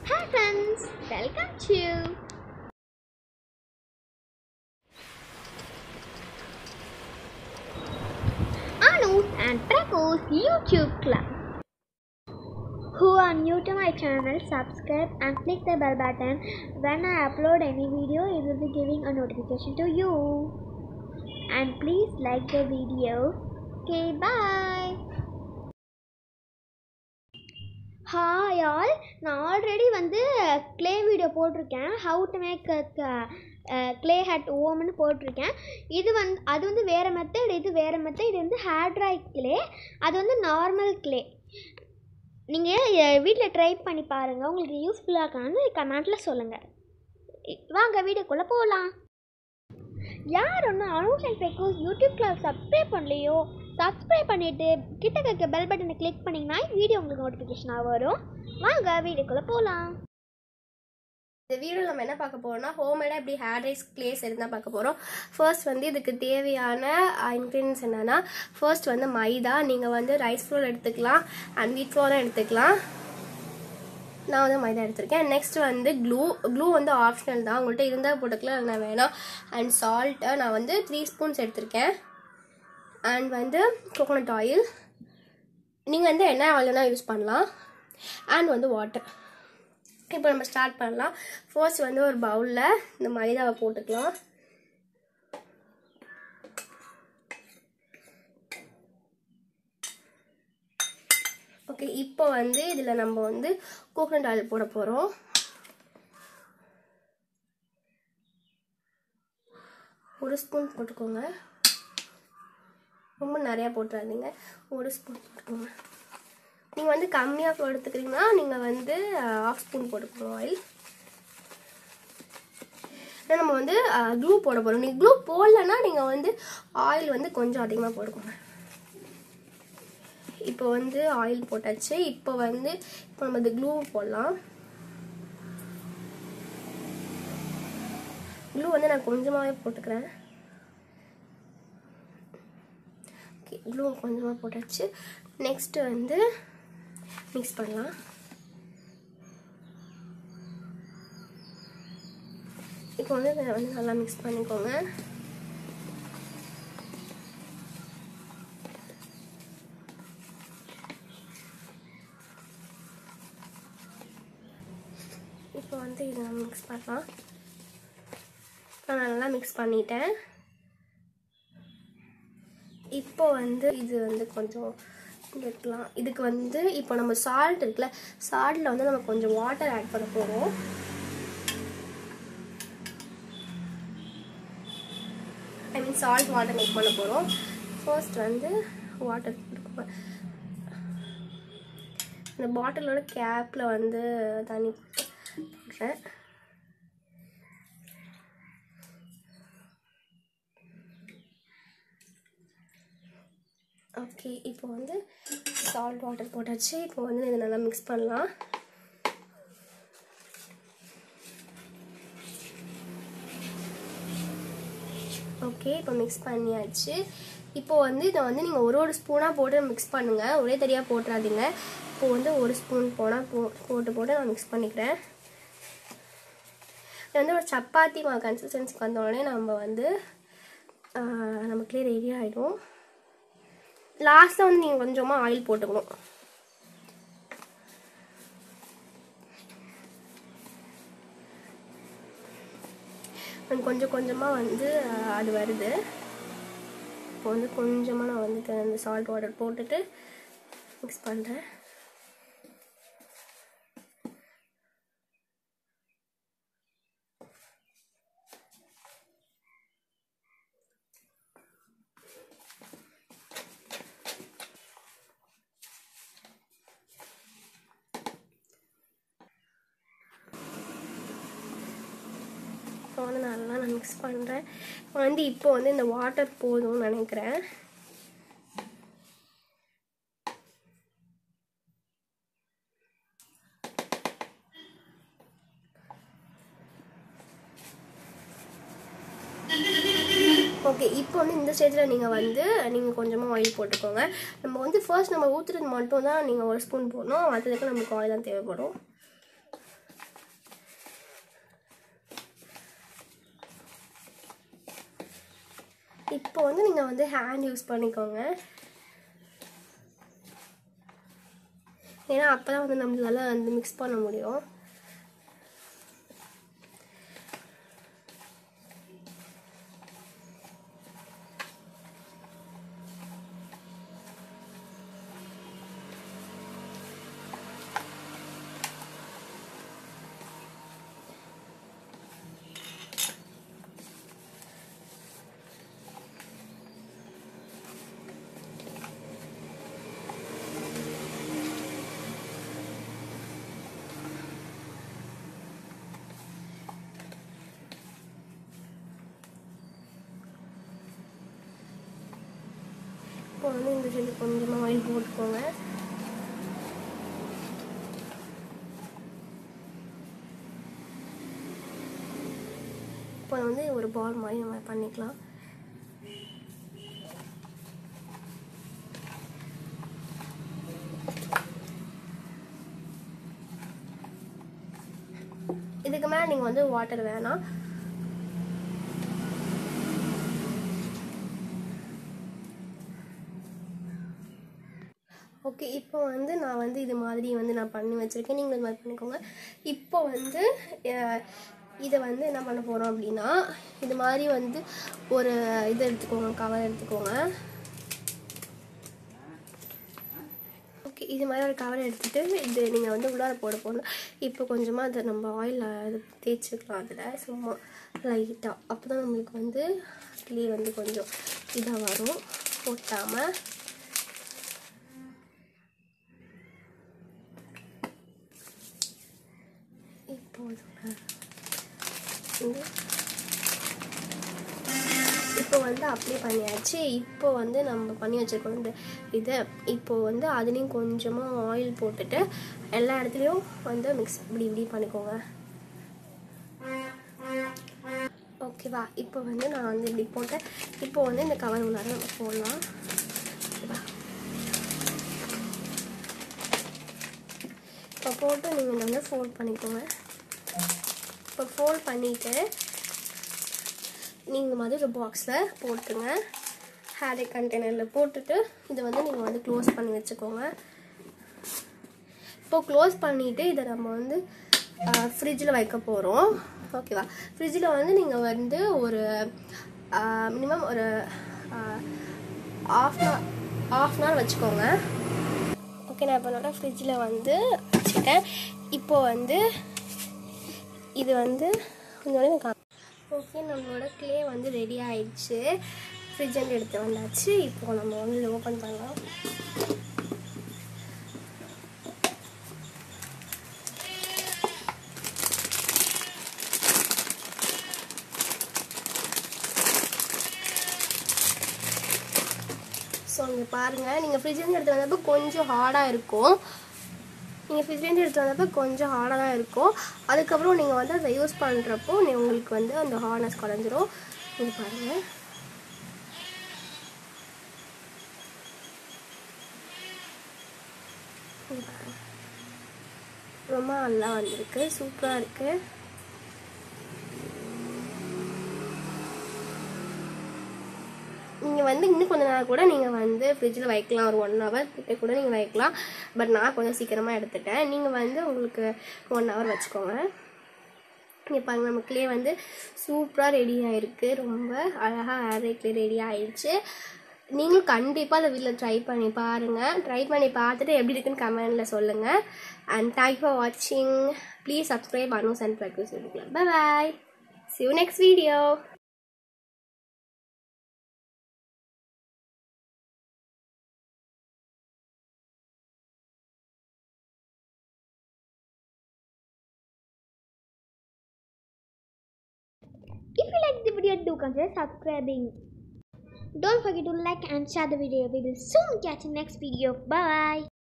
Hi friends, welcome to Anu and Prako's YouTube club. Who are new to my channel, subscribe and click the bell button. When I upload any video, it will be giving a notification to you. And please like the video. Okay, bye. Hi all நான் already வந்து clay video போட்டிருக்கேன் how to make clay hat ஓம்னு போட்டிருக்கேன் இது வந்து அது வந்து வேறு மெத்தட் இது வேறு மெத்தட் இது வந்து ஹேர் ட்ரை க்ளே அது வந்து நார்மல் க்ளே நீங்கள் வீட்டில் ட்ரை பண்ணி பாருங்கள் உங்களுக்கு யூஸ்ஃபுல்லாக இருக்கான்னு கமெண்ட்டில் சொல்லுங்கள் வாங்க வீடியோக்குள்ளே போகலாம் யார் ஒன்று அனுஷ் அண்ட் பெக்கோஸ் யூடியூப் கிளாஸ் சப்ஸ்கிரைப் பண்ணலையோ சப்ஸ்கிரைப் பண்ணிவிட்டு கிட்ட இருக்க பெல் பட்டனை கிளிக் பண்ணிங்கன்னா வீடியோ உங்களுக்கு நோட்டிஃபிகேஷனாக வரும் வாங்க வீடியோக்குள்ளே போகலாம் இந்த வீடியோவில் நம்ம என்ன பார்க்க போறோம்னா ஹோம்மேடாக எப்படி ஹேர் ரைஸ் கிளேஸ் இருந்தால் பார்க்க போகிறோம் ஃபர்ஸ்ட் வந்து இதுக்கு தேவையான இன்க்ரீடியன்ஸ் என்னென்னா ஃபர்ஸ்ட் வந்து மைதா நீங்கள் வந்து ரைஸ் ஃப்ளோர் எடுத்துக்கலாம் அண்ட் வீட் ஃப்ளோரும் எடுத்துக்கலாம் நான் வந்து மைதா எடுத்திருக்கேன் நெக்ஸ்ட் வந்து க்ளூ க்ளூ வந்து ஆப்ஷனல் தான் உங்கள்கிட்ட இருந்தால் போட்டுக்கலாம் இல்லைனா வேணாம் அண்ட் சால்ட்டு நான் வந்து த்ரீ ஸ்பூன்ஸ் எடுத்திருக்கேன் அண்ட் வந்து கோகோனட் ஆயில் நீங்கள் வந்து என்ன ஆயில்னா யூஸ் பண்ணலாம் அண்ட் வந்து வாட்டர் இப்போ நம்ம ஸ்டார்ட் பண்ணலாம் ஃபர்ஸ்ட் வந்து ஒரு பவுலில் இந்த மைதாவை போட்டுக்கலாம் ஓகே இப்போ வந்து இதில் நம்ம வந்து கோகனட் ஆயில் போட போகிறோம் ஒரு ஸ்பூன் போட்டுக்கோங்க ரொம்ப நிறையா போட்டுறாதீங்க ஒரு ஸ்பூன் போட்டுக்கோங்க நீங்கள் வந்து கம்மியாக எடுத்துக்கிறீங்கன்னா நீங்கள் வந்து ஆஃப் ஸ்பூன் போட்டுக்கணும் ஆயில் நம்ம வந்து க்ளூ போட போகிறோம் நீங்கள் க்ளூ போடலன்னா நீங்கள் வந்து ஆயில் வந்து கொஞ்சம் அதிகமாக போட்டுக்கோங்க இப்போ வந்து ஆயில் போட்டாச்சு இப்போ வந்து இப்போ நம்ம இந்த க்ளூ போடலாம் க்ளூ வந்து நான் கொஞ்சமாகவே போட்டுக்கிறேன் ஓகே க்ளூ கொஞ்சமாக போட்டாச்சு நெக்ஸ்ட்டு வந்து மிக்ஸ் பண்ணலாம் இப்போ வந்து இதை வந்து நல்லா மிக்ஸ் பண்ணிக்கோங்க இப்போ வந்து இதை நம்ம மிக்ஸ் பண்ணலாம் நான் நல்லா மிக்ஸ் பண்ணிட்டேன் இப்போ வந்து இது வந்து கொஞ்சம் வைக்கலாம் இதுக்கு வந்து இப்போ நம்ம சால்ட் இருக்குல்ல சால்ட்டில் வந்து நம்ம கொஞ்சம் வாட்டர் ஆட் பண்ண போகிறோம் I mean salt water make பண்ண போகிறோம் ஃபர்ஸ்ட் வந்து வாட்டர் போட்டுக்கோங்க இந்த பாட்டிலோட கேப்பில் வந்து தண்ணி போடுறேன் ஓகே இப்போ வந்து சால்ட் வாட்டர் போட்டாச்சு இப்போ வந்து இதை நல்லா மிக்ஸ் பண்ணலாம் ஓகே இப்போ மிக்ஸ் பண்ணியாச்சு இப்போ வந்து இதை வந்து நீங்கள் ஒரு ஒரு ஸ்பூனாக போட்டு மிக்ஸ் பண்ணுங்கள் ஒரே தனியாக போட்டுறாதீங்க இப்போ வந்து ஒரு ஸ்பூன் போனால் போ போட்டு போட்டு நான் மிக்ஸ் பண்ணிக்கிறேன் இது வந்து ஒரு சப்பாத்தி மா கன்சிஸ்டன்சிக்கு வந்தோடனே நம்ம வந்து நமக்குள்ளே ரெடி ஆகிடும் லாஸ்ட்டில் வந்து நீங்கள் கொஞ்சமாக ஆயில் போட்டுக்கணும் கொஞ்சம் கொஞ்சமாக வந்து அது வருது இப்போ வந்து கொஞ்சமாக நான் வந்துட்டு அந்த சால்ட் வாட்டர் போட்டுட்டு மிக்ஸ் பண்ணுறேன் இப்போ வந்து நல்லா நான் மிக்ஸ் பண்ணுறேன் வந்து இப்போ வந்து இந்த வாட்டர் போதும்னு நினைக்கிறேன் ஓகே இப்போ வந்து இந்த ஸ்டேஜில் நீங்கள் வந்து நீங்கள் கொஞ்சமாக ஆயில் போட்டுக்கோங்க நம்ம வந்து ஃபர்ஸ்ட் நம்ம ஊற்றுறது மட்டும் தான் நீங்கள் ஒரு ஸ்பூன் போடணும் மற்றதுக்கு நமக்கு ஆயில் தான் தேவைப்படும் இப்போ வந்து நீங்கள் வந்து ஹேண்ட் யூஸ் பண்ணிக்கோங்க ஏன்னா அப்போ தான் வந்து நம்மளால வந்து மிக்ஸ் பண்ண முடியும் இப்போ வந்து இந்த சைடு கொஞ்சமாக ஆயில் போட்டுக்கோங்க இப்போ வந்து ஒரு பால் மாதிரி நம்ம பண்ணிக்கலாம் இதுக்கு மேலே நீங்கள் வந்து வாட்டர் வேணாம் ஓகே இப்போ வந்து நான் வந்து இது மாதிரி வந்து நான் பண்ணி வச்சுருக்கேன் நீங்களும் இது மாதிரி பண்ணிக்கோங்க இப்போ வந்து அஹ், இதை வந்து என்ன பண்ண போகிறோம் அப்படின்னா இது மாதிரி வந்து ஒரு இது எடுத்துக்கோங்க கவர் எடுத்துக்கோங்க ஓகே இது மாதிரி ஒரு கவர் எடுத்துகிட்டு இது நீங்கள் வந்து உள்ளார போட போகணும் இப்போ கொஞ்சமாக அதை நம்ம ஆயில் இது தேய்ச்சிக்கலாம் அதில் சும்மா லைட்டாக அப்போ தான் நம்மளுக்கு வந்து கிளி வந்து கொஞ்சம் இதாக வரும் ஒட்டாமல் இப்போ வந்து இப்போ வந்து அப்ளை பண்ணியாச்சு இப்போ வந்து நம்ம பண்ணி வச்சிருக்கோம் இந்த இதை இப்போ வந்து அதுலேயும் கொஞ்சமாக ஆயில் போட்டுட்டு எல்லா இடத்துலையும் வந்து மிக்ஸ் இப்படி இப்படி பண்ணிக்கோங்க ஓகேவா இப்போ வந்து நான் வந்து இப்படி போட்டேன் இப்போ வந்து இந்த கவர் உள்ளார நம்ம போடலாம் ஓகேவா இப்போ போட்டு நீங்கள் இதை வந்து ஃபோல்ட் பண்ணிக்கோங்க இப்போ ஃபோல்ட் பண்ணிவிட்டு நீங்கள் மாதிரி ஒரு பாக்ஸில் போட்டுருங்க ஹேரி கண்டெய்னரில் போட்டுட்டு இதை வந்து நீங்கள் வந்து க்ளோஸ் பண்ணி வச்சுக்கோங்க இப்போ க்ளோஸ் பண்ணிவிட்டு இதை நம்ம வந்து ஃப்ரிட்ஜில் வைக்க போகிறோம் ஓகேவா ஃப்ரிட்ஜில் வந்து நீங்கள் வந்து ஒரு மினிமம் ஒரு ஆஃப் ஆஃப் அன் ஹவர் வச்சுக்கோங்க ஓகே நான் இப்போ என்னோட ஃப்ரிட்ஜில் வந்து வச்சுட்டேன் இப்போ வந்து இது வந்து கொஞ்சம் ஓகே நம்மளோட க்ளே வந்து ரெடி ஆயிடுச்சு ஃப்ரிட்ஜில் எடுத்து வந்தாச்சு இப்போ நம்ம வந்து இதை ஓப்பன் பண்ணலாம் ஸோ இங்கே பாருங்கள் நீங்கள் ஃப்ரிட்ஜிலேருந்து எடுத்து வந்தப்போ கொஞ்சம் ஹார்டாக இருக்கும் நீங்கள் ஃப்ரிட்ஜ்லேருந்து எடுத்து வந்தப்போ கொஞ்சம் ஹார்டாக தான் இருக்கும் அதுக்கப்புறம் நீங்கள் வந்து அதை யூஸ் பண்ணுறப்போ நீ உங்களுக்கு வந்து அந்த ஹார்ட்னஸ் குறைஞ்சிரும் இது பாருங்கள் இது பாருங்க. ரொம்ப நல்லா வந்திருக்கு சூப்பராக இருக்குது நீங்கள் வந்து இன்னும் கொஞ்ச நேரம் கூட நீங்கள் வந்து ஃப்ரிட்ஜில் வைக்கலாம் ஒரு ஒன் ஹவர் கிட்ட கூட நீங்கள் வைக்கலாம் பட் நான் கொஞ்சம் சீக்கிரமாக எடுத்துட்டேன் நீங்கள் வந்து உங்களுக்கு ஒன் ஹவர் வச்சுக்கோங்க இங்கே பாருங்க நம்ம clay வந்து சூப்பராக ரெடி ஆயிருக்கு ரொம்ப அழகாக ஹேர் ரெடி ஆயிடுச்சு நீங்களும் கண்டிப்பாக அதை வீட்டில் ட்ரை பண்ணி பாருங்கள் ட்ரை பண்ணி பார்த்துட்டு எப்படி இருக்குன்னு கமெண்டில் சொல்லுங்கள் அண்ட் தேங்க் ஃபார் வாட்சிங் ப்ளீஸ் சப்ஸ்கிரைப் அனூஸ் அண்ட் ப்ரக்யூஸ் வீடியோக்கலாம் bye see you next video If you like the video, do consider subscribing. Don't forget to like and share the video. We will soon catch you next video. Bye.